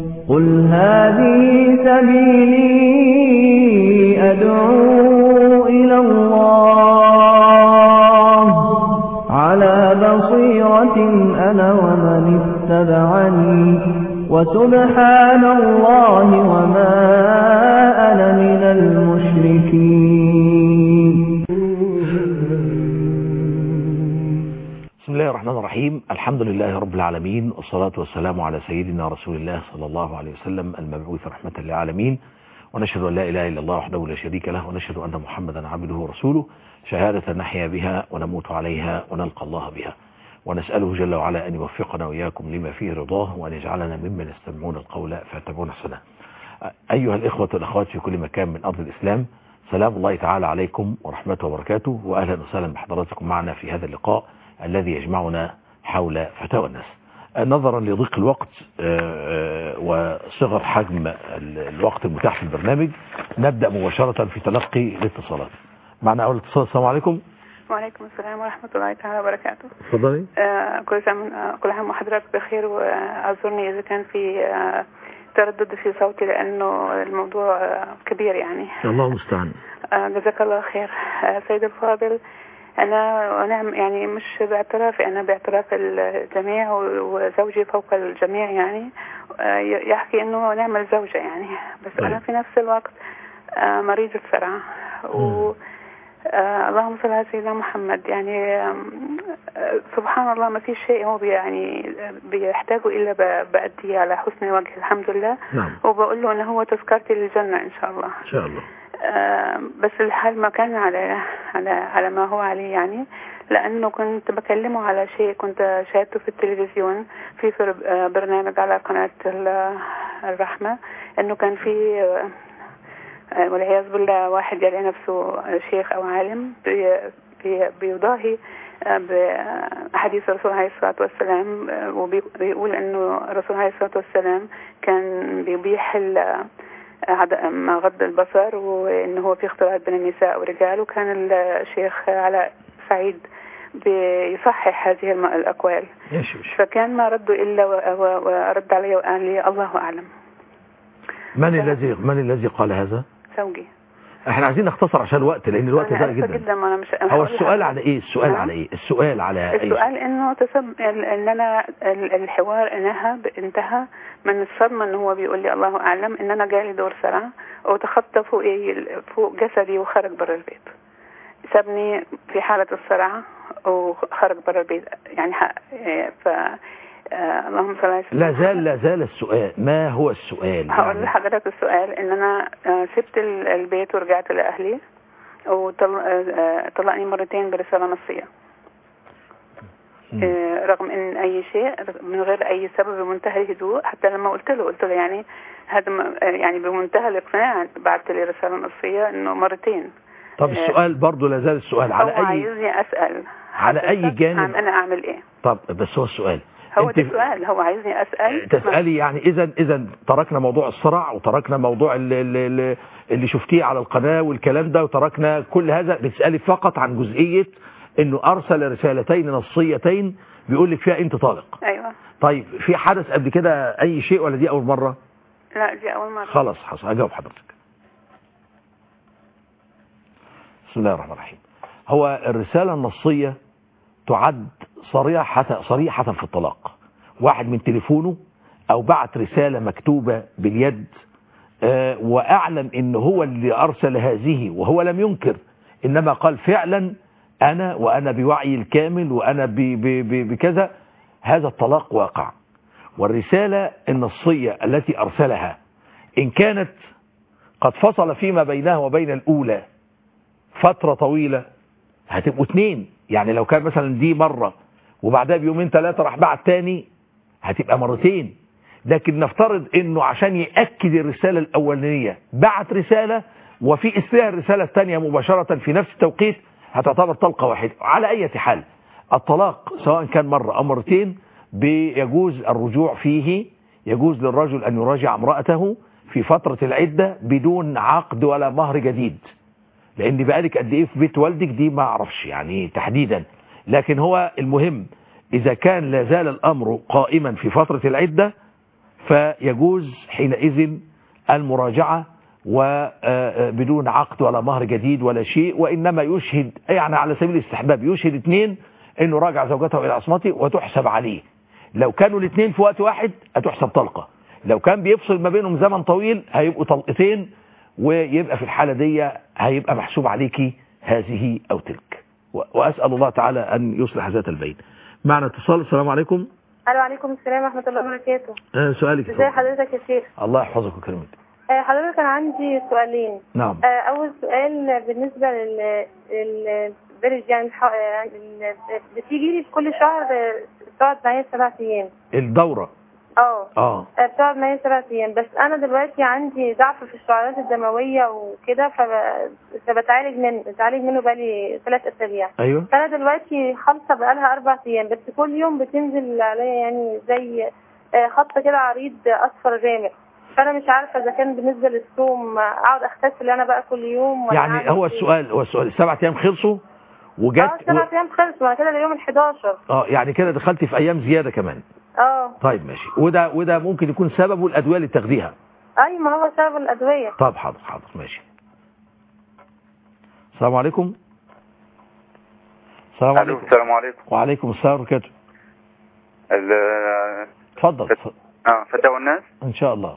قل هذه سبيلي أدعو إلى الله على بصيرة أنا ومن اتبعني وسبحان الله وما أنا من المشركين بسم الله الرحمن الرحيم الحمد لله رب العالمين والصلاة والسلام على سيدنا رسول الله صلى الله عليه وسلم المبعوث رحمة للعالمين ونشهد أن لا إله إلا الله وحده لا شريك له ونشهد أن محمدا عبده ورسوله شهادة نحيا بها ونموت عليها ونلقى الله بها ونسأله جل وعلا أن يوفقنا وإياكم لما فيه رضاه وأن يجعلنا ممن يستمعون القول فيتبعون أحسنه أيها الإخوة والأخوات في كل مكان من أرض الإسلام سلام الله تعالى عليكم ورحمته وبركاته وأهلا وسهلا بحضراتكم معنا في هذا اللقاء الذي يجمعنا حول فتاوى الناس نظرا لضيق الوقت وصغر حجم الوقت المتاح في البرنامج نبدأ مباشرة في تلقي الاتصالات معنا أول اتصال السلام عليكم وعليكم السلام ورحمة الله تعالى وبركاته تفضلي آه كل عام آه كل عام وحضرتك بخير واعذرني إذا كان في آه تردد في صوتي لأنه الموضوع آه كبير يعني الله المستعان آه جزاك الله خير آه سيد الفاضل أنا ونعم يعني مش باعترافي أنا باعتراف الجميع وزوجي فوق الجميع يعني آه يحكي إنه نعمل زوجة يعني بس طيب. أنا في نفس الوقت آه مريضة صرع و آه اللهم صل على سيدنا محمد يعني آه سبحان الله ما في شيء هو بي يعني بيحتاجه الا ب- بأديه على حسن وجه الحمد لله نعم وبقول له ان هو تذكرتي للجنه ان شاء الله إن شاء الله آه بس الحال ما كان على على على ما هو عليه يعني لانه كنت بكلمه على شيء كنت شاهدته في التلفزيون في فر- آه، برنامج على قناه ال- الرحمه انه كان في آه، آه، والعياذ بالله واحد يلاقي نفسه شيخ او عالم بي بي بيضاهي آه، بحديث الرسول عليه الصلاه والسلام آه، وبيقول انه الرسول عليه الصلاه والسلام كان بيبيح ال- عد- ما غض البصر وانه هو في اختلاط بين النساء والرجال وكان الشيخ علاء سعيد بيصحح هذه الم- الاقوال ماشي ماشي فكان ما رده الا و- و- ورد علي وقال لي الله اعلم من الذي من الذي قال هذا زوجي احنا عايزين نختصر عشان الوقت لان الوقت أنا ضيق آسفة جدا جدا ما انا مش هو هقول السؤال لحضرتك. على ايه السؤال نعم. على ايه السؤال على ايه السؤال انه تسب ان انا ال- الحوار انها انتهى من الصدمه ان هو بيقول لي الله اعلم ان انا جالي دور صرع وتخطى فوق إيه فوق جسدي وخرج بره البيت سابني في حاله الصرع وخرج بره البيت يعني حق إيه، ف آه، اللهم صل على سيدنا لا زال لا زال السؤال ما هو السؤال هقول يعني لحضرتك السؤال ان انا آه، سبت ال- البيت ورجعت لاهلي وطلقني مرتين برساله نصيه مم. آه، رغم ان اي شيء من غير اي سبب بمنتهى الهدوء حتى لما قلت له قلت له يعني هذا م- آه، يعني بمنتهى الاقناع بعت لي رساله نصيه انه مرتين طب السؤال برضو لا زال السؤال على هو اي عايزني اسال على أي حضرتك جانب؟ عن انا اعمل ايه طب بس هو السؤال هو أنت ده السؤال هو عايزني اسال تسألي يعني اذا اذا تركنا موضوع الصرع وتركنا موضوع اللي, اللي, اللي شفتيه على القناة والكلام ده وتركنا كل هذا بتسألي فقط عن جزئية انه ارسل رسالتين نصيتين بيقول لك فيها انت طالق ايوه طيب في حدث قبل كده اي شيء ولا دي اول مرة لا دي اول مره خلاص حصل اجاوب حضرتك بسم الله الرحمن الرحيم هو الرسالة النصية تعد صريحة صريحة في الطلاق واحد من تليفونه او بعت رسالة مكتوبة باليد آه، واعلم ان هو اللي ارسل هذه وهو لم ينكر انما قال فعلا انا وانا بوعي الكامل وانا ب- ب- ب- بكذا هذا الطلاق واقع والرسالة النصية التي ارسلها ان كانت قد فصل فيما بينها وبين الاولى فترة طويلة هتبقوا اتنين يعني لو كان مثلا دي مرة وبعدها بيومين ثلاثة راح بعت تاني هتبقى مرتين لكن نفترض انه عشان يأكد الرسالة الاولانية بعت رسالة وفي اثناء الرسالة الثانية مباشرة في نفس التوقيت هتعتبر طلقة واحدة على اي حال الطلاق سواء كان مرة او مرتين بيجوز الرجوع فيه يجوز للرجل ان يراجع امرأته في فترة العدة بدون عقد ولا مهر جديد لان بقالك قد ايه في بيت والدك دي ما اعرفش يعني تحديدا لكن هو المهم اذا كان لا زال الامر قائما في فترة العدة فيجوز حينئذ المراجعة وبدون عقد ولا مهر جديد ولا شيء وإنما يشهد يعني على سبيل الاستحباب يشهد اثنين انه راجع زوجته الى عصمته وتحسب عليه لو كانوا الاثنين في وقت واحد هتحسب طلقة لو كان بيفصل ما بينهم زمن طويل هيبقوا طلقتين ويبقى في الحالة دي هيبقى محسوب عليكي هذه او تلك و- واسأل الله تعالى ان يصلح ذات البين معنا اتصال السلام عليكم الو عليكم السلام ورحمه الله وبركاته آه، سؤالك ازي اتفضل. حضرتك يا شيخ الله يحفظك ويكرمك آه، حضرتك كان عندي سؤالين نعم آه، اول سؤال بالنسبه لل البرج يعني الح... آه، ال- بتيجي لي في كل شهر آه، بتقعد معايا سبع ايام الدورة اه اه آه، بتقعد معايا سبع ايام بس انا دلوقتي عندي ضعف في الشعيرات الدمويه وكده فب... فبتعالج منه بتعالج منه بقالي ثلاث اسابيع ايوه فانا دلوقتي خالصه بقالها اربع ايام بس كل يوم بتنزل عليا يعني زي آه، خط كده عريض اصفر غامق فانا مش عارفه اذا كان بالنسبه للصوم آه، اقعد اغتسل انا بقى كل يوم ولا يعني أعمل هو إيه؟ السؤال هو السؤال السبع ايام خلصوا اه وجت سبع ايام خلصوا انا كده اليوم ال 11 اه يعني كده دخلتي في ايام زيادة كمان اه طيب ماشي وده وده ممكن يكون سببه الادوية اللي تاخديها اي ما هو سبب الادويه طب حاضر حاضر ماشي السلام عليكم السلام الو عليكم السلام عليكم وعليكم السلام وبركاته ال- اتفضل اتفضل. اه فتاوى الناس ان شاء الله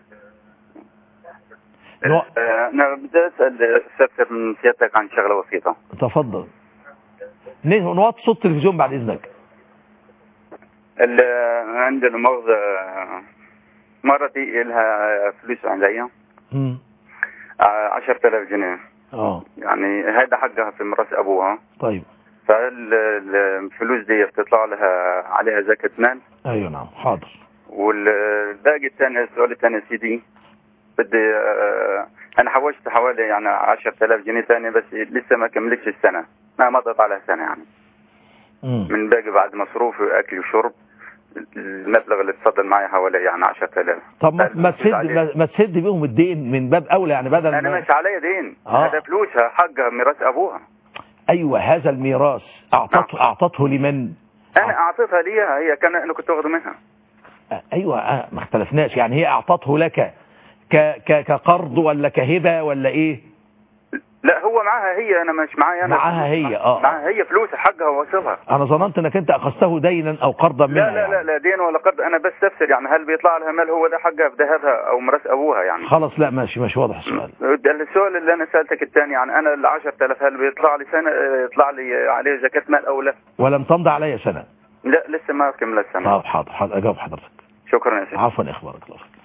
نوع... آه، انا بدي اسال استفسر من سيادتك عن شغله بسيطه تفضل ن- نوطي صوت التلفزيون بعد اذنك ال- عند المؤاخذه مرتي لها فلوس عليا مم. 10000 جنيه اه يعني هذا حقها في ميراث ابوها طيب فالفلوس دي بتطلع لها عليها زكاه مال ايوه نعم حاضر والباقي الثاني السؤال الثاني يا سيدي بدي آه، انا حوشت حوالي يعني 10000 جنيه ثاني بس لسه ما كملتش السنه ما مضت على سنه يعني مم. من باقي بعد مصروف واكل وشرب المبلغ اللي اتفضل معي حوالي يعني 10000 طب ما, ما فلوس تسد عليه. ما, ما تسد بيهم الدين من باب اولى يعني بدل انا ما... مش عليا دين آه. هذا فلوسها حقها ميراث ابوها ايوه هذا الميراث اعطته اعطته لمن انا اعطيتها ليها هي كان انا كنت واخده منها آه، ايوه آه، ما اختلفناش يعني هي اعطته لك ك... ك... كقرض ولا كهبه ولا ايه لا هو معاها هي انا مش معايا انا معاها هي اه معاها هي فلوسها حقها واصلها انا ظننت انك انت اخذته دينا او قرضا منها لا لا لا يعني. لا دين ولا قرض انا بس تفسر يعني هل بيطلع لها مال هو ده حقها في ذهبها او ميراث ابوها يعني خلاص لا ماشي ماشي واضح السؤال السؤال اللي انا سالتك الثاني يعني انا ال 10000 هل بيطلع لي سنه يطلع لي عليه زكاه مال او لا؟ ولم تمضي علي سنه لا لسه ما كملت سنه طب حاضر حاضر اجاوب حضرتك شكرا يا سيدي عفوا يا اخبارك الله فيك.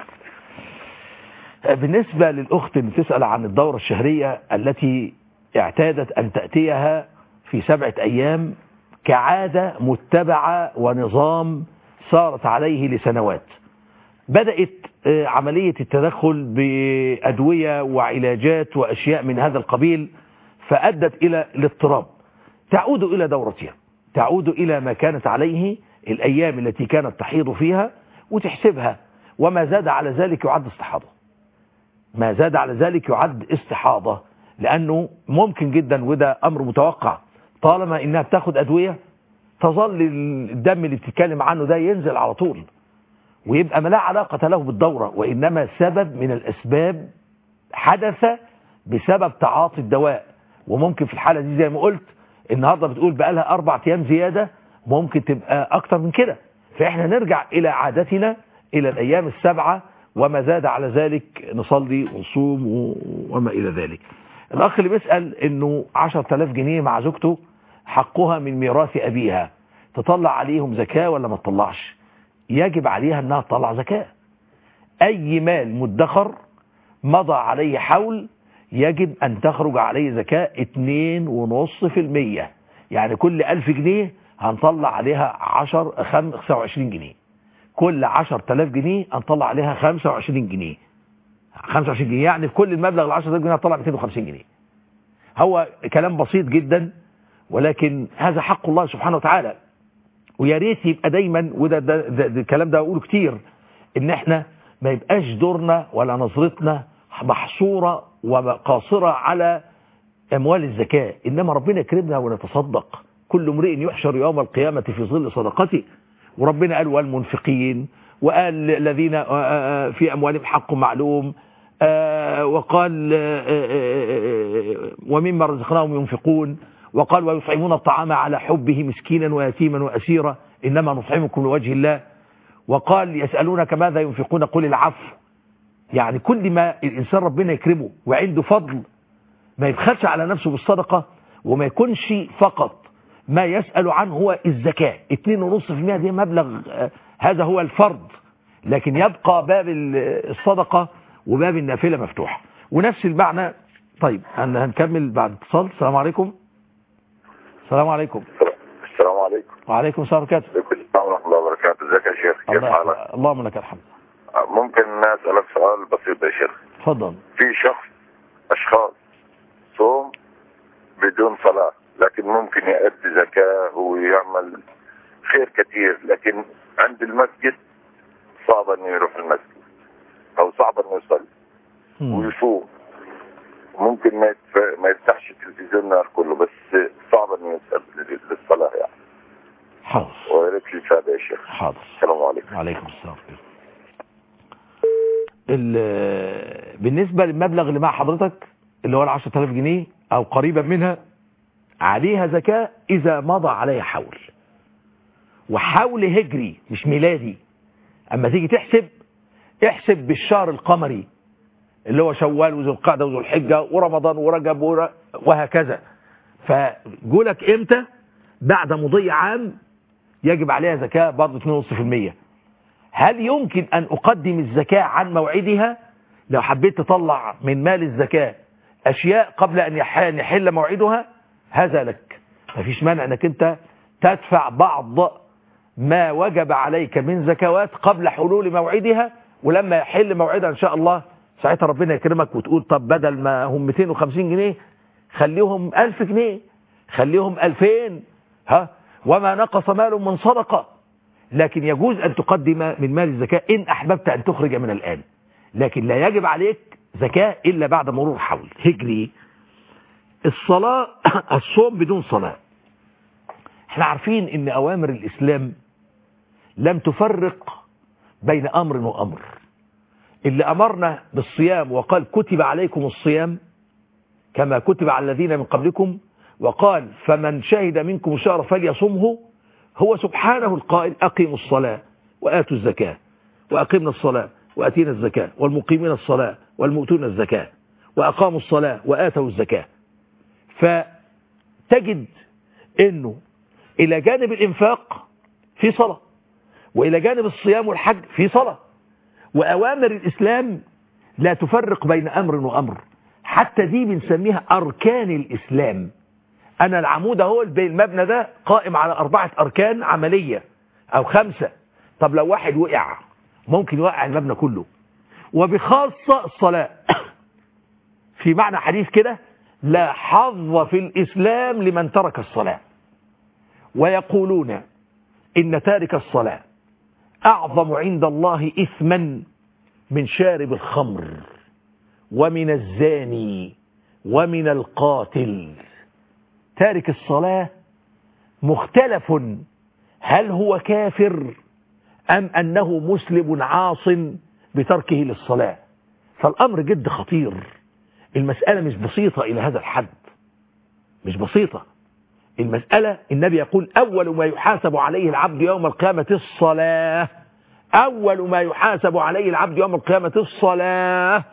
آه، بالنسبة للأخت اللي تسأل عن الدورة الشهرية التي اعتادت أن تأتيها في سبعة أيام كعادة متبعة ونظام سارت عليه لسنوات بدأت آه، عملية التدخل بأدوية وعلاجات وأشياء من هذا القبيل فأدت إلى الاضطراب تعود إلى دورتها تعود إلى ما كانت عليه الأيام التي كانت تحيض فيها وتحسبها وما زاد على ذلك يعد استحاضة ما زاد على ذلك يعد استحاضة لأنه ممكن جدا وده أمر متوقع طالما إنها بتاخد أدوية تظل الدم اللي بتتكلم عنه ده ينزل على طول ويبقى ما لا علاقة له بالدورة وإنما سبب من الأسباب حدث بسبب تعاطي الدواء وممكن في الحالة دي زي ما قلت النهاردة بتقول بقى لها أربع أيام زيادة ممكن تبقى أكتر من كده فإحنا نرجع إلى عادتنا إلى الأيام السبعة وما زاد على ذلك نصلي ونصوم و- وما إلى ذلك الأخ اللي بيسأل إنه 10000 جنيه مع زوجته حقها من ميراث أبيها تطلع عليهم زكاة ولا ما تطلعش يجب عليها أنها تطلع زكاة أي مال مدخر مضى عليه حول يجب أن تخرج عليه زكاة 2.5% يعني كل 1000 جنيه هنطلع عليها 10 25 جنيه كل 10000 جنيه هنطلع عليها 25 جنيه 25 جنيه يعني في كل المبلغ ال 10000 جنيه هنطلع 250 جنيه هو كلام بسيط جدا ولكن هذا حق الله سبحانه وتعالى ويا ريت يبقى دايما وده ده ده ده الكلام ده اقوله كتير ان احنا ما يبقاش دورنا ولا نظرتنا محصوره وقاصره على اموال الزكاه انما ربنا يكرمنا ونتصدق كل امرئ يحشر يوم القيامه في ظل صدقته وربنا قال والمنفقين وقال الذين آه، آه، في أموالهم حق معلوم آه، وقال آه، آه، آه، ومما رزقناهم ينفقون وقال ويطعمون الطعام على حبه مسكينا ويتيما وأسيرا إنما نطعمكم لوجه الله وقال يسألونك ماذا ينفقون قل العفو يعني كل ما الإنسان ربنا يكرمه وعنده فضل ما يبخلش على نفسه بالصدقة وما يكونش فقط ما يسأل عنه هو الزكاة 2.5% دي مبلغ آه، هذا هو الفرض لكن يبقى باب ال- الصدقة وباب النافلة مفتوح ونفس المعنى طيب هن- هنكمل بعد اتصال السلام عليكم السلام عليكم السلام عليكم وعليكم السلام ورحمة الله عليكم السلام ورحمة الله وبركاته ازيك يا شيخ كيف الله- حالك اللهم لك الحمد ممكن اسألك سؤال بسيط يا شيخ اتفضل في شخص اشخاص صوم بدون صلاة لكن ممكن يؤدي زكاة ويعمل خير كثير لكن عند المسجد صعب انه يروح المسجد او صعب انه يصلي مم. ويصوم ممكن ما يتف... ما يفتحش التلفزيون النهار كله بس صعب انه يسأل للصلاة يعني حاضر ويا ريت في فائدة يا شيخ حاضر السلام عليكم وعليكم السلام ال- بالنسبة للمبلغ اللي مع حضرتك اللي هو ال 10000 جنيه او قريبا منها عليها زكاة اذا مضى عليها حول وحول هجري مش ميلادي اما تيجي تحسب احسب بالشهر القمري اللي هو شوال وذو القعدة وذو الحجة ورمضان ورجب ور... وهكذا فجولك امتى بعد مضي عام يجب عليها زكاة برضه 2.5% هل يمكن أن أقدم الزكاة عن موعدها لو حبيت تطلع من مال الزكاة أشياء قبل أن يح- أن يحل موعدها هذا لك مفيش مانع أنك أنت تدفع بعض ما وجب عليك من زكوات قبل حلول موعدها ولما يحل موعدها إن شاء الله ساعتها ربنا يكرمك وتقول طب بدل ما هم 250 جنيه خليهم 1000 جنيه خليهم 2000 ها وما نقص مال من صدقة لكن يجوز أن تقدم من مال الزكاة إن أحببت أن تخرج من الآن لكن لا يجب عليك زكاة إلا بعد مرور حول هجري الصلاة الصوم بدون صلاة احنا عارفين ان أوامر الإسلام لم تفرق بين أمر وأمر اللي أمرنا بالصيام وقال كتب عليكم الصيام كما كتب على الذين من قبلكم وقال فمن شهد منكم الشهر فليصمه هو سبحانه القائل أقيموا الصلاة وآتوا الزكاة وأقمنا الصلاة وأتينا الزكاة والمقيمين الصلاة والمؤتون الزكاة وأقاموا الصلاة وآتوا الزكاة فتجد أنه إلى جانب الإنفاق في صلاة وإلى جانب الصيام والحج في صلاة وأوامر الإسلام لا تفرق بين أمر وأمر حتى دي بنسميها أركان الإسلام أنا العمود اهو المبنى ده قائم على أربعة أركان عملية أو خمسة طب لو واحد وقع ممكن يوقع المبنى كله وبخاصة الصلاة في معنى حديث كده لا حظ في الإسلام لمن ترك الصلاة ويقولون إن تارك الصلاة أعظم عند الله إثما من شارب الخمر ومن الزاني ومن القاتل تارك الصلاة مختلف هل هو كافر أم أنه مسلم عاص بتركه للصلاة فالأمر جد خطير المسألة مش بسيطة إلى هذا الحد مش بسيطة المسألة النبي يقول أول ما يحاسب عليه العبد يوم القيامة الصلاة أول ما يحاسب عليه العبد يوم القيامة الصلاة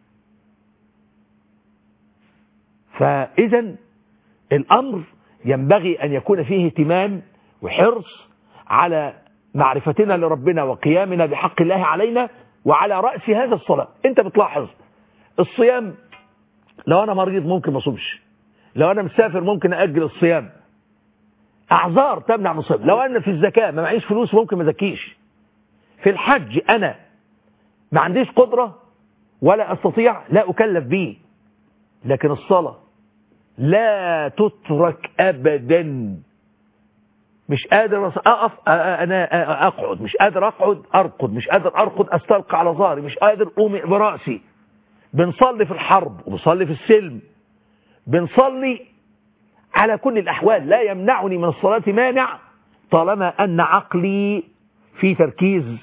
فإذا الأمر ينبغي أن يكون فيه اهتمام وحرص على معرفتنا لربنا وقيامنا بحق الله علينا وعلى رأس هذا الصلاة انت بتلاحظ الصيام لو أنا مريض ممكن ما اصومش لو أنا مسافر ممكن أأجل الصيام أعذار تمنع من الصيام لو أنا في الزكاة ما معيش فلوس ممكن ما زكيش في الحج أنا ما عنديش قدرة ولا أستطيع لا أكلف به لكن الصلاة لا تترك أبدا مش قادر أقف أنا أقعد مش قادر أقعد أرقد مش قادر أرقد أستلقى على ظهري مش قادر أقوم برأسي بنصلي في الحرب وبنصلي في السلم بنصلي على كل الأحوال لا يمنعني من الصلاة مانع طالما أن عقلي في تركيز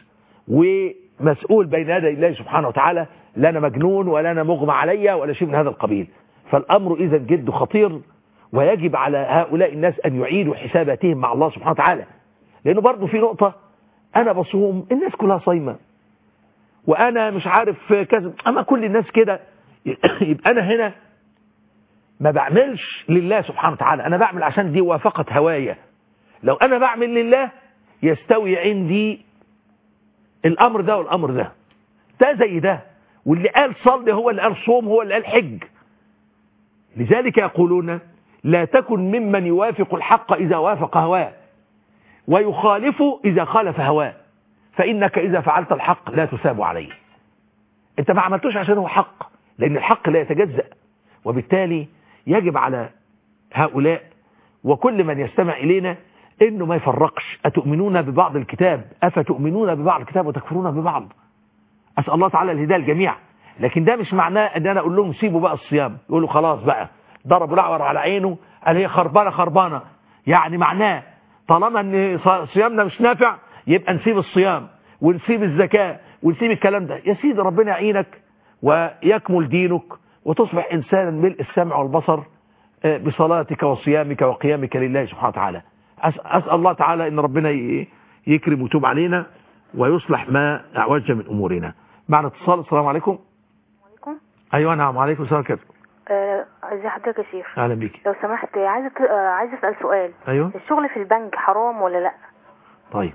ومسؤول بين يدي الله سبحانه وتعالى لا أنا مجنون ولا أنا مغمى عليا ولا شيء من هذا القبيل فالأمر إذا جد خطير ويجب على هؤلاء الناس أن يعيدوا حساباتهم مع الله سبحانه وتعالى لأنه برضه في نقطة أنا بصوم الناس كلها صايمة وأنا مش عارف كذا أما كل الناس كده يبقى أنا هنا ما بعملش لله سبحانه وتعالى أنا بعمل عشان دي وافقة هواية لو أنا بعمل لله يستوي عندي الأمر ده والأمر ده ده زي ده واللي قال صلي هو اللي قال صوم هو اللي قال حج لذلك يقولون لا تكن ممن يوافق الحق إذا وافق هواه ويخالف إذا خالف هواه فإنك إذا فعلت الحق لا تثاب عليه انت ما عملتوش عشان هو حق لأن الحق لا يتجزأ وبالتالي يجب على هؤلاء وكل من يستمع إلينا إنه ما يفرقش أتؤمنون ببعض الكتاب أفتؤمنون ببعض الكتاب وتكفرون ببعض أسأل الله تعالى الهداية الجميع لكن ده مش معناه ان انا اقول لهم سيبوا بقى الصيام يقولوا خلاص بقى ضربوا الاعور على عينه قال هي خربانه خربانه يعني معناه طالما ان صيامنا مش نافع يبقى نسيب الصيام ونسيب الزكاه ونسيب الكلام ده يا سيدي ربنا يعينك ويكمل دينك وتصبح انسانا ملء السمع والبصر بصلاتك وصيامك وقيامك لله سبحانه وتعالى اسال الله تعالى ان ربنا يكرم ويتوب علينا ويصلح ما اعوج من امورنا معنا اتصال السلام عليكم عليكم ايوه نعم وعليكم السلام كده آه، ازي حضرتك يا شيخ اهلا بيك لو سمحت عايزه ت- آه، عايزه اسال سؤال ايوه الشغل في البنك حرام ولا لا طيب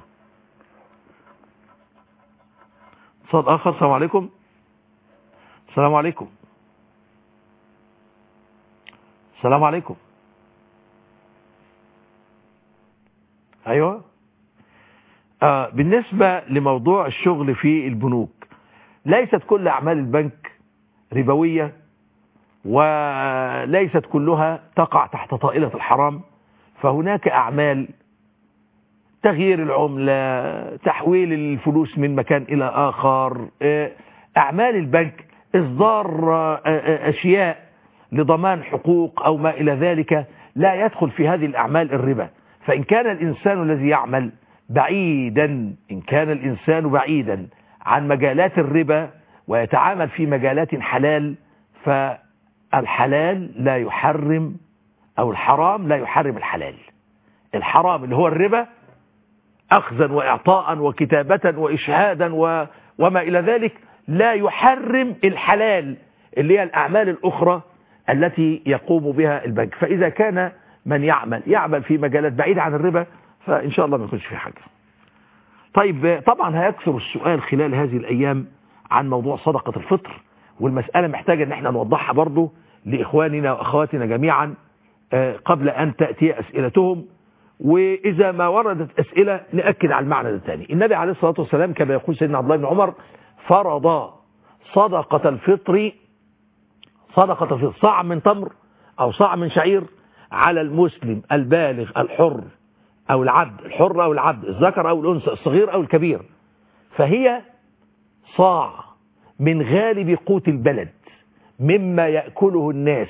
اتصال اخر السلام عليكم السلام عليكم السلام عليكم ايوه آه بالنسبة لموضوع الشغل في البنوك ليست كل اعمال البنك ربوية وليست كلها تقع تحت طائلة الحرام فهناك اعمال تغيير العملة تحويل الفلوس من مكان إلى آخر أعمال البنك إصدار أشياء لضمان حقوق أو ما إلى ذلك لا يدخل في هذه الأعمال الربا فإن كان الإنسان الذي يعمل بعيدا إن كان الإنسان بعيدا عن مجالات الربا ويتعامل في مجالات حلال فالحلال لا يحرم أو الحرام لا يحرم الحلال الحرام اللي هو الربا أخذا وإعطاء وكتابة وإشهادا و... وما إلى ذلك لا يحرم الحلال اللي هي الأعمال الأخرى التي يقوم بها البنك فإذا كان من يعمل يعمل في مجالات بعيدة عن الربا فإن شاء الله ما يكونش في حاجة طيب طبعا هيكثر السؤال خلال هذه الأيام عن موضوع صدقة الفطر والمسألة محتاجة ان احنا نوضحها برضو لإخواننا وأخواتنا جميعا قبل أن تأتي أسئلتهم وإذا ما وردت أسئلة نأكد على المعنى ده الثاني النبي عليه الصلاة والسلام كما يقول سيدنا عبد الله بن عمر فرض صدقة الفطر صدقة الفطر صاع من تمر أو صاع من شعير على المسلم البالغ الحر أو العبد الحر أو العبد الذكر أو الأنثى الصغير أو الكبير فهي صاع من غالب قوت البلد مما يأكله الناس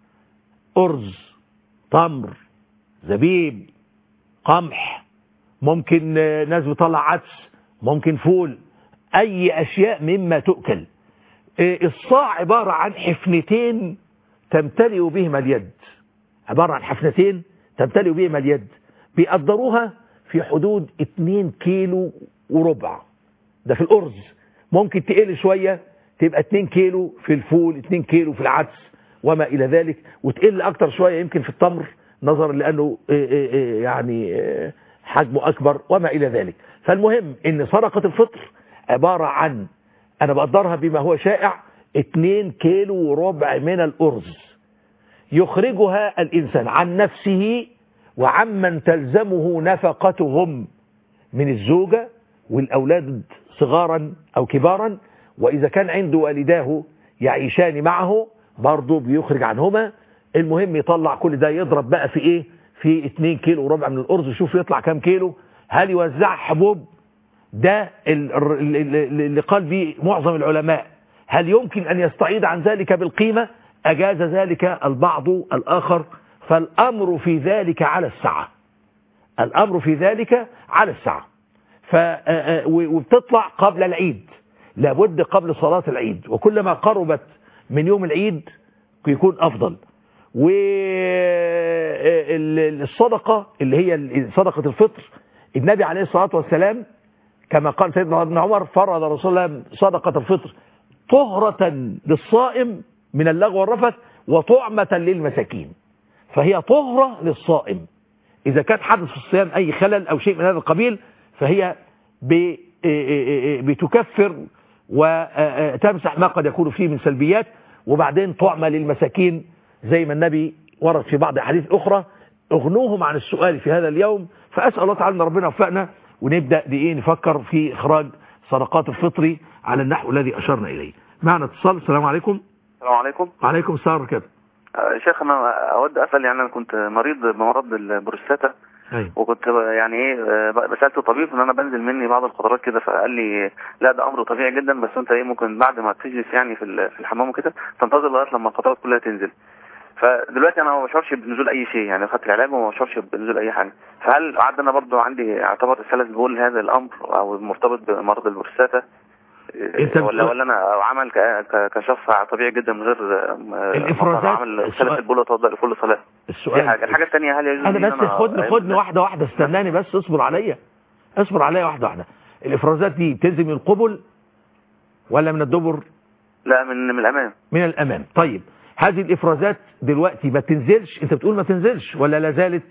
أرز تمر زبيب قمح ممكن ناس بتطلع عدس ممكن فول اي اشياء مما تؤكل الصاع عبارة عن حفنتين تمتلئ بهما اليد عبارة عن حفنتين تمتلئ بهما اليد بيقدروها في حدود 2 كيلو وربع ده في الأرز ممكن تقل شوية تبقى 2 كيلو في الفول 2 كيلو في العدس وما إلى ذلك وتقل أكتر شوية يمكن في التمر نظرا لأنه يعني حجمه أكبر وما إلى ذلك فالمهم أن صدقة الفطر عبارة عن أنا بقدرها بما هو شائع 2 كيلو وربع من الأرز يخرجها الإنسان عن نفسه وعمن تلزمه نفقتهم من الزوجة والأولاد صغارا أو كبارا وإذا كان عنده والداه يعيشان معه برضه بيخرج عنهما المهم يطلع كل ده يضرب بقى في ايه في 2 كيلو وربع من الارز يشوف يطلع كام كيلو هل يوزع حبوب ده اللي قال به معظم العلماء هل يمكن ان يستعيد عن ذلك بالقيمة اجاز ذلك البعض الاخر فالامر في ذلك على السعة الامر في ذلك على السعة ف آه، آه، و- وبتطلع قبل العيد لابد قبل صلاة العيد وكلما قربت من يوم العيد يكون أفضل والصدقة اللي هي ال- صدقة الفطر النبي عليه الصلاة والسلام كما قال سيدنا ابن عمر فرض رسول الله صدقة الفطر طهرة للصائم من اللغو والرفث وطعمة للمساكين فهي طهرة للصائم إذا كان حدث في الصيام أي خلل أو شيء من هذا القبيل فهي ب- بتكفر وتمسح ما قد يكون فيه من سلبيات وبعدين طعمة للمساكين زي ما النبي ورد في بعض الأحاديث الأخرى اغنوهم عن السؤال في هذا اليوم فأسأل الله تعالى أن ربنا يوفقنا ونبدأ بإيه نفكر في إخراج صدقات الفطر على النحو الذي أشرنا إليه معنا اتصال السلام عليكم السلام عليكم وعليكم السلام ورحمة الله آه، شيخ انا اود اسال يعني انا كنت مريض بمرض البروستاتا أيوة. وكنت يعني ايه آه، بسالت الطبيب ان انا بنزل مني بعض القطرات كده فقال لي لا ده امر طبيعي جدا بس انت ايه ممكن بعد ما تجلس يعني في ال- في الحمام وكده تنتظر لغايه لما القطرات كلها تنزل فدلوقتي انا ما بشعرش بنزول اي شيء يعني خدت العلاج وما بشعرش بنزول اي حاجه فهل عاد انا برضو عندي يعتبر سلس بول هذا الامر او مرتبط بمرض البروستاتا أنت ولا بتقول- ولا انا عمل ك- ك- كشخص طبيعي جدا من غير آه، الإفرازات- عمل سلس السؤال- البول وتوضا لكل صلاه دي السؤال حاجه الحاجه الثانيه هل يجوز انا لي بس إن خدني خدني واحده واحده استناني بس اصبر عليا اصبر عليا واحده واحده الافرازات دي بتنزل من القبل ولا من الدبر لا من من الامام من الامام طيب هذه الافرازات دلوقتي ما تنزلش انت بتقول ما تنزلش ولا لا زالت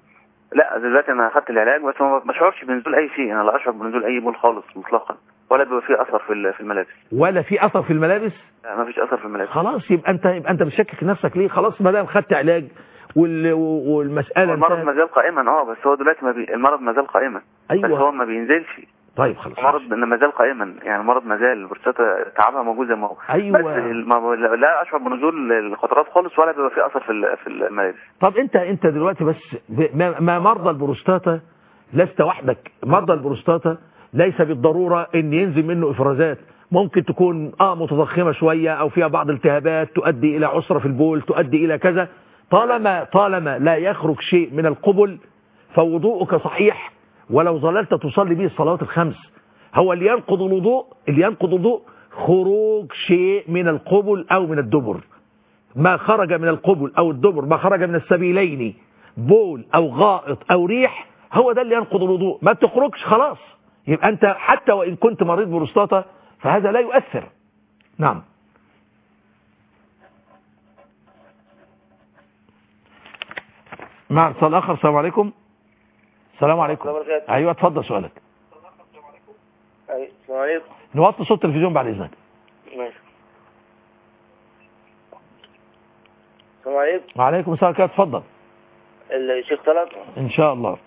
لا دلوقتي انا اخدت العلاج بس ما بشعرش بنزول اي شيء انا لا اشعر بنزول اي بول خالص مطلقا ولا بيبقى فيه اثر في ال- في الملابس ولا في اثر في الملابس لا ما فيش اثر في الملابس خلاص يبقى انت يبقى انت بتشكك نفسك ليه خلاص ما دام خدت علاج وال... والمساله المرض انتهت. ما زال قائما اه بس هو دلوقتي ما بي... المرض ما زال قائما بس ايوه هو ما بينزلش طيب خلاص المرض إنه ما زال قائما يعني المرض ما زال البروستاتا تعبها موجود زي ما هو أيوة. بس الم... لا اشعر بنزول القطرات خالص ولا بيبقى فيه اثر في ال- في الملابس طب انت انت دلوقتي بس ب- ما ما مرضى البروستاتا لست وحدك مرضى البروستاتا ليس بالضرورة ان ينزل منه افرازات ممكن تكون اه متضخمة شوية او فيها بعض الالتهابات تؤدي الى عسرة في البول تؤدي الى كذا طالما طالما لا يخرج شيء من القبل فوضوءك صحيح ولو ظللت تصلي به الصلوات الخمس هو اللي ينقض الوضوء اللي ينقض الوضوء خروج شيء من القبل او من الدبر ما خرج من القبل او الدبر ما خرج من السبيلين بول او غائط او ريح هو ده اللي ينقض الوضوء ما بتخرجش خلاص يبقى انت حتى وان كنت مريض بروستاتا فهذا لا يؤثر نعم مع اتصال اخر السلام عليكم السلام عليكم ايوه اتفضل سؤالك السلام عليكم نوطي صوت التلفزيون بعد اذنك ماشي السلام عليكم وعليكم السلام كده اتفضل الشيخ طلعت ان شاء الله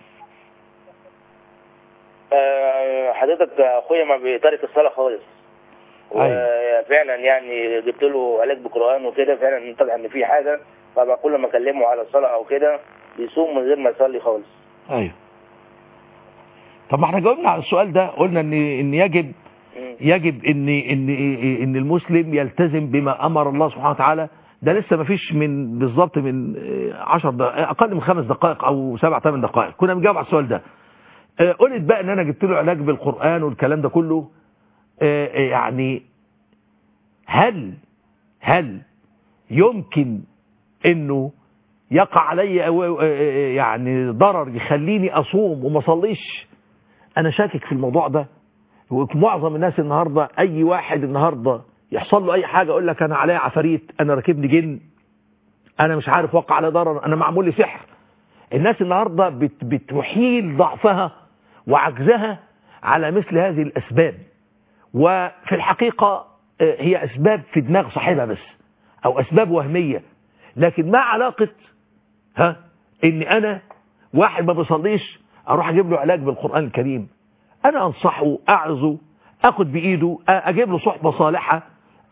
آه، حضرتك اخويا ما بيترك الصلاه خالص أيوة. وفعلا يعني جبت له علاج بقران وكده فعلا طلع ان في حاجه فبقى كل ما اكلمه على الصلاه او كده بيصوم من غير ما يصلي خالص ايوه طب ما احنا جاوبنا على السؤال ده قلنا ان ان يجب مم. يجب ان ان ان المسلم يلتزم بما امر الله سبحانه وتعالى ده لسه ما فيش من بالظبط من 10 دقائق اقل من خمس دقائق او سبع ثمان دقائق كنا بنجاوب على السؤال ده آه، قلت بقى ان انا جبت له علاج بالقران والكلام ده كله آه، آه، يعني هل هل يمكن انه يقع علي أو- آه، آه، يعني ضرر يخليني اصوم وما اصليش انا شاكك في الموضوع ده ومعظم الناس النهاردة اي واحد النهاردة يحصل له اي حاجة يقول لك انا عليا عفاريت انا راكبني جن انا مش عارف وقع على ضرر انا معمول لي سحر الناس النهاردة بت بتحيل ضعفها وعجزها على مثل هذه الاسباب وفي الحقيقة آه، هي اسباب في دماغ صاحبها بس او اسباب وهمية لكن ما علاقة ها ان انا واحد ما بيصليش اروح اجيب له علاج بالقرآن الكريم انا انصحه اعظه اخد بايده آ- اجيب له صحبة صالحة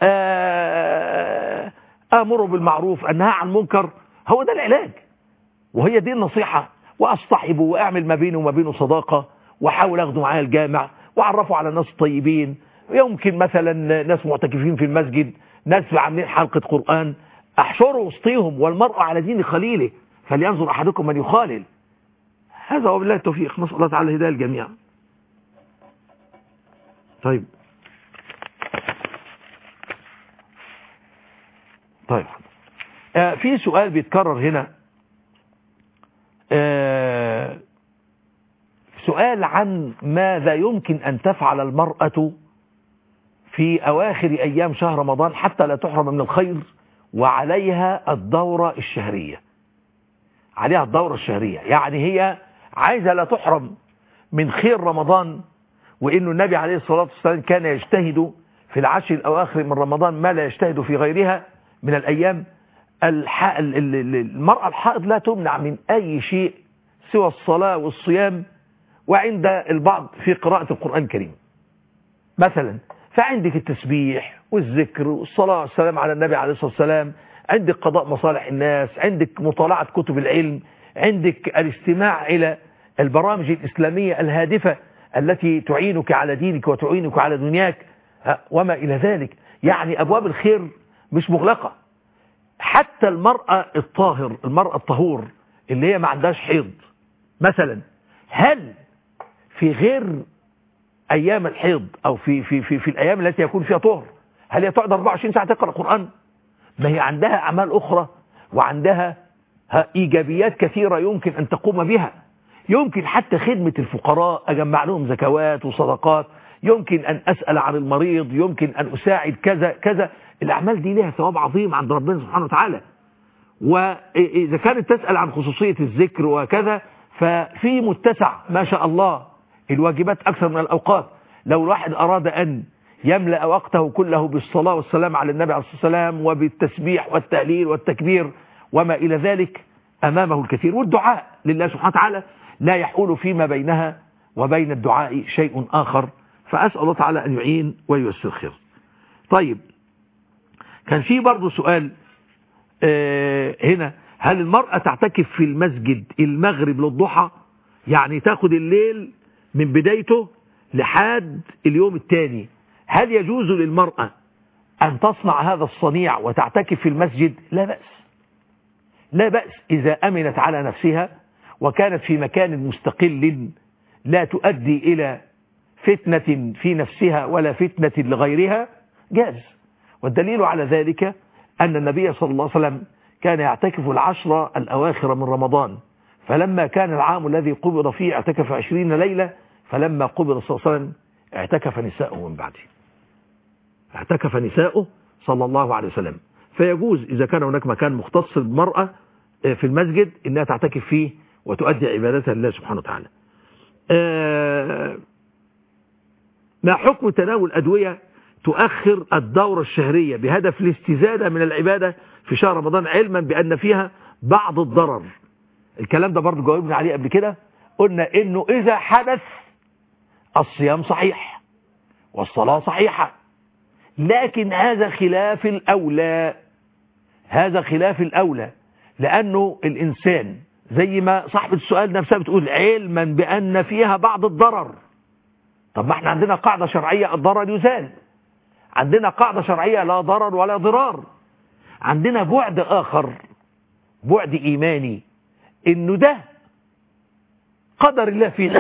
آ- امره بالمعروف انهى عن المنكر هو ده العلاج وهي دي النصيحة واصطحبه واعمل ما بينه وما بينه صداقة واحاول اخده معايا الجامع واعرفه على ناس طيبين يمكن مثلا ناس معتكفين في المسجد ناس عاملين حلقة قرآن احشره وسطيهم والمرء على دين خليله فلينظر احدكم من يخالل هذا وبالله التوفيق نسأل الله تعالى الهداية الجميع طيب طيب آه في سؤال بيتكرر هنا آه سؤال عن ماذا يمكن أن تفعل المرأة في أواخر أيام شهر رمضان حتى لا تحرم من الخير وعليها الدورة الشهرية عليها الدورة الشهرية يعني هي عايزة لا تحرم من خير رمضان وإنه النبي عليه الصلاة والسلام كان يجتهد في العشر الأواخر من رمضان ما لا يجتهد في غيرها من الأيام الح... المرأة الحائض لا تمنع من أي شيء سوى الصلاة والصيام وعند البعض في قراءة القرآن الكريم مثلا فعندك التسبيح والذكر والصلاة والسلام على النبي عليه الصلاة والسلام عندك قضاء مصالح الناس عندك مطالعة كتب العلم عندك الاستماع إلى البرامج الإسلامية الهادفة التي تعينك على دينك وتعينك على دنياك وما إلى ذلك يعني أبواب الخير مش مغلقة حتى المرأة الطاهر المرأة الطهور اللي هي ما عندهاش حيض مثلا هل في غير أيام الحيض أو في, في, في, في الأيام التي يكون فيها طهر هل هي تقعد 24 ساعة تقرأ القرآن ما هي عندها أعمال أخرى وعندها إيجابيات كثيرة يمكن أن تقوم بها يمكن حتى خدمة الفقراء أجمع لهم زكوات وصدقات يمكن أن أسأل عن المريض يمكن أن أساعد كذا كذا الأعمال دي لها ثواب عظيم عند ربنا سبحانه وتعالى وإذا كانت تسأل عن خصوصية الذكر وكذا ففي متسع ما شاء الله الواجبات أكثر من الأوقات لو الواحد أراد أن يملأ وقته كله بالصلاة والسلام على النبي عليه الصلاة والسلام وبالتسبيح والتهليل والتكبير وما إلى ذلك أمامه الكثير والدعاء لله سبحانه وتعالى لا يحول فيما بينها وبين الدعاء شيء آخر فأسأل الله تعالى أن يعين وييسر خير طيب كان في برضه سؤال آه هنا هل المرأة تعتكف في المسجد المغرب للضحى يعني تاخد الليل من بدايته لحد اليوم الثاني هل يجوز للمرأة أن تصنع هذا الصنيع وتعتكف في المسجد لا بأس لا بأس إذا أمنت على نفسها وكانت في مكان مستقل لا تؤدي إلى فتنة في نفسها ولا فتنة لغيرها جاز والدليل على ذلك أن النبي صلى الله عليه وسلم كان يعتكف العشر الأواخر من رمضان فلما كان العام الذي قبض فيه اعتكف عشرين ليلة فلما قبض صلى الله عليه وسلم اعتكف نساؤه من بعده اعتكف نساؤه صلى الله عليه وسلم فيجوز إذا كان هناك مكان مختص بالمرأة في المسجد إنها تعتكف فيه وتؤدي عبادتها لله سبحانه وتعالى ما حكم تناول أدوية تؤخر الدورة الشهرية بهدف الاستزادة من العبادة في شهر رمضان علما بأن فيها بعض الضرر الكلام ده برضه جاوبنا عليه قبل كده قلنا انه اذا حدث الصيام صحيح والصلاة صحيحة لكن هذا خلاف الأولى هذا خلاف الأولى لأنه الإنسان زي ما صاحبة السؤال نفسها بتقول علما بأن فيها بعض الضرر طب ما احنا عندنا قاعدة شرعية الضرر يزال عندنا قاعدة شرعية لا ضرر ولا ضرار عندنا بعد آخر بعد إيماني إنه ده قدر الله فينا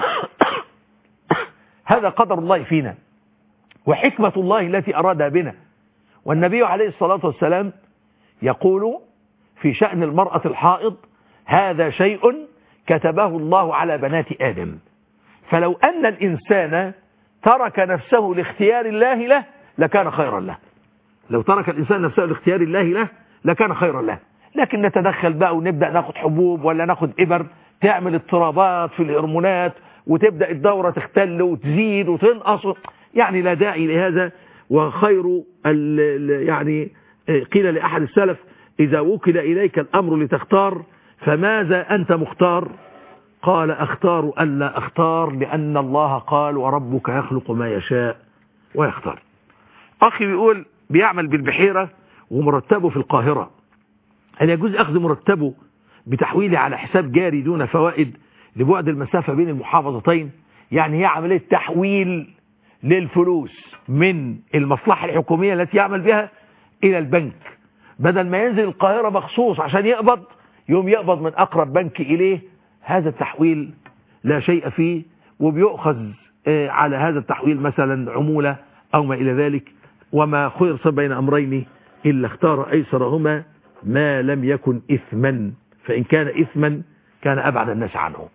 هذا قدر الله فينا وحكمة الله التي أرادها بنا والنبي عليه الصلاة والسلام يقول في شأن المرأة الحائض هذا شيء كتبه الله على بنات آدم فلو أن الإنسان ترك نفسه لاختيار الله له لكان خيرا له لو ترك الإنسان نفسه لاختيار الله له لكان خيرا له لكن نتدخل بقى ونبدأ ناخد حبوب ولا ناخد إبر تعمل اضطرابات في الهرمونات وتبدأ الدورة تختل وتزيد وتنقص يعني لا داعي لهذا وخير يعني قيل لأحد السلف إذا وكل إليك الأمر لتختار فماذا أنت مختار قال أختار ألا أختار لأن الله قال وربك يخلق ما يشاء ويختار أخي بيقول بيعمل بالبحيرة ومرتبه في القاهرة هل يجوز أخذ مرتبه بتحويله على حساب جاري دون فوائد لبعد المسافة بين المحافظتين يعني هي عملية تحويل للفلوس من المصلحة الحكومية التي يعمل بها إلى البنك بدل ما ينزل القاهرة مخصوص عشان يقبض يوم يقبض من أقرب بنك إليه هذا التحويل لا شيء فيه وبيؤخذ آه، على هذا التحويل مثلا عمولة أو ما إلى ذلك وما خير صب بين أمرين إلا اختار أيسرهما ما لم يكن إثما فإن كان إثما كان أبعد الناس عنه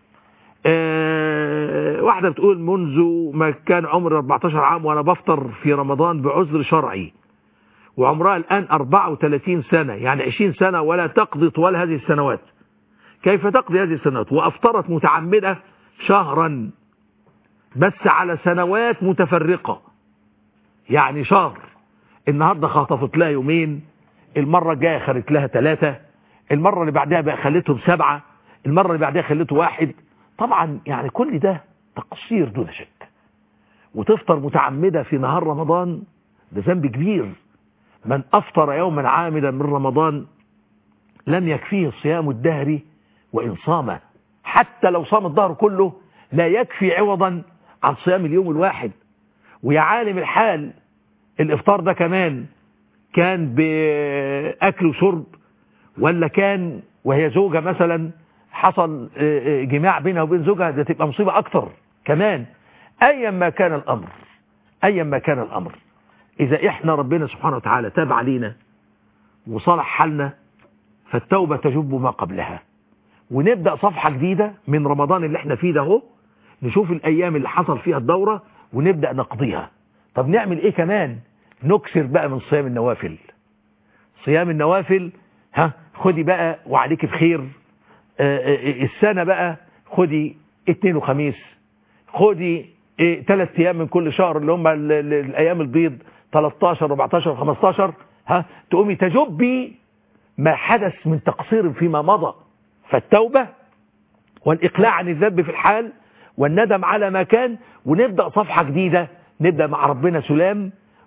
آه، واحدة بتقول منذ ما كان عمري 14 عام وأنا بفطر في رمضان بعذر شرعي وعمرها الآن 34 سنة يعني 20 سنة ولا تقضي طوال هذه السنوات كيف تقضي هذه السنوات وأفطرت متعمدة شهرا بس على سنوات متفرقة يعني شهر النهاردة خطفت لها يومين المرة الجاية خلت لها ثلاثة المرة اللي بعدها بقى خلتهم سبعة المرة اللي بعدها خلته واحد طبعا يعني كل ده تقصير دون شك وتفطر متعمدة في نهار رمضان ده ذنب كبير من أفطر يوما عامدا من رمضان لم يكفيه الصيام الدهري وإن صام حتى لو صام الظهر كله لا يكفي عوضا عن صيام اليوم الواحد ويا عالم الحال الإفطار ده كمان كان بأكل وشرب ولا كان وهي زوجة مثلا حصل جماع بينها وبين زوجها ده تبقى مصيبة أكتر كمان أيا ما كان الأمر أيا ما كان الأمر إذا إحنا ربنا سبحانه وتعالى تاب علينا وصلح حالنا فالتوبة تجب ما قبلها ونبدأ صفحة جديدة من رمضان اللي احنا فيه ده اهو نشوف الأيام اللي حصل فيها الدورة ونبدأ نقضيها طب نعمل ايه كمان نكسر بقى من صيام النوافل صيام النوافل ها خدي بقى وعليك بخير آه، آه، السنة بقى خدي اثنين وخميس خدي ثلاث ايام من كل شهر اللي هم ال- ال- الايام البيض 13 14 15 ها تقومي تجبي ما حدث من تقصير فيما مضى فالتوبة والإقلاع عن الذنب في الحال والندم على ما كان ونبدأ صفحة جديدة نبدأ مع ربنا سلام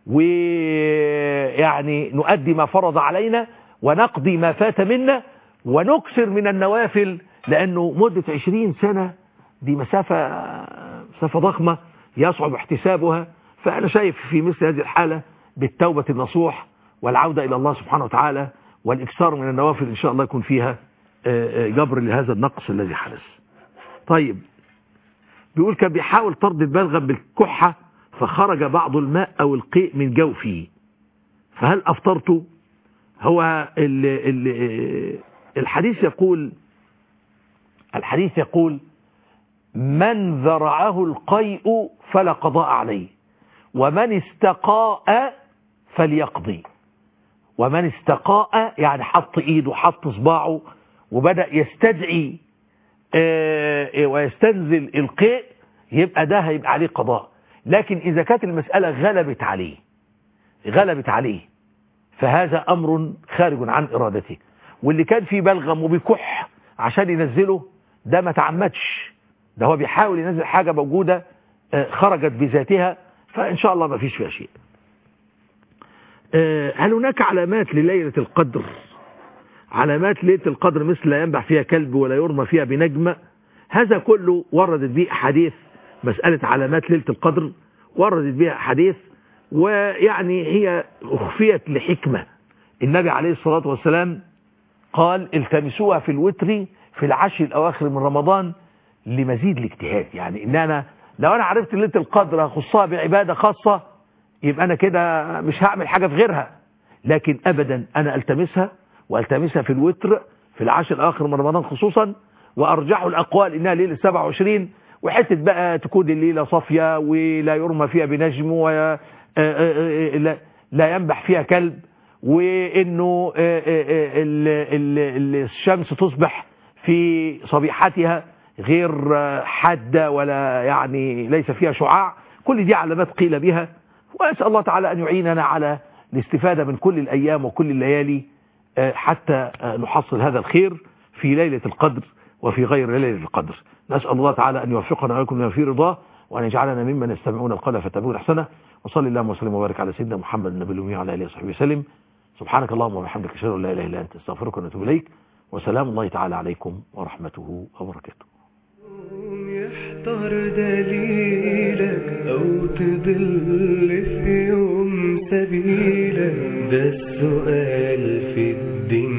ويعني نؤدي ما فرض علينا ونقضي ما فات منا ونكسر من النوافل لأنه مدة عشرين سنة دي مسافة مسافة ضخمة يصعب احتسابها فأنا شايف في مثل هذه الحالة بالتوبة النصوح والعودة إلى الله سبحانه وتعالى والإكثار من النوافل إن شاء الله يكون فيها آه، آه، جبر لهذا النقص الذي حدث طيب بيقول كان بيحاول طرد البلغم بالكحة فخرج بعض الماء أو القيء من جوفي فهل أفطرت هو ال ال الحديث يقول الحديث يقول من ذرعه القيء فلا قضاء عليه ومن استقاء فليقضي ومن استقاء يعني حط ايده حط صباعه وبدأ يستدعي آه، ويستنزل القيء يبقى ده هيبقى عليه قضاء لكن إذا كانت المسألة غلبت عليه غلبت عليه فهذا أمر خارج عن إرادته واللي كان فيه بلغم وبيكح عشان ينزله ده ما تعمدش ده هو بيحاول ينزل حاجة موجودة آه، خرجت بذاتها فإن شاء الله ما فيش فيها شيء آه، هل هناك علامات لليلة القدر علامات ليلة القدر مثل لا ينبح فيها كلب ولا يرمى فيها بنجمة هذا كله وردت به حديث مسألة علامات ليلة القدر وردت بها حديث ويعني هي أخفيت لحكمة النبي عليه الصلاة والسلام قال التمسوها في الوتر في العشر الأواخر من رمضان لمزيد الاجتهاد يعني إن أنا لو أنا عرفت ليلة القدر هخصها بعبادة خاصة يبقى أنا كده مش هعمل حاجة في غيرها لكن أبدا أنا ألتمسها والتمسها في الوتر في العشر الآخر من رمضان خصوصا وأرجح الأقوال إنها ليلة 27 وحتة بقى تكون الليلة صافية ولا يرمى فيها بنجم ولا لا- لا ينبح فيها كلب وإنه آه، آه، آه، ال- ال- ال- الشمس تصبح في صبيحتها غير آه، حادة ولا يعني ليس فيها شعاع كل دي علامات قيل بها وأسأل الله تعالى أن يعيننا على الاستفادة من كل الأيام وكل الليالي آه، حتى آه، نحصل هذا الخير في ليلة القدر وفي غير ليلة القدر نسأل الله تعالى أن يوفقنا ويكون لنا في رضاه وأن يجعلنا ممن يستمعون القول فاتبعون أحسنه وصلي اللهم وسلم وبارك على سيدنا محمد النبي الأمي وعلى آله وصحبه وسلم سبحانك اللهم وبحمدك أشهد أن لا إله إلا أنت أستغفرك ونتوب إليك وسلام الله تعالى عليكم ورحمته وبركاته يحتار دليلك أو تضل في يوم سبيلك ده السؤال في الدنيا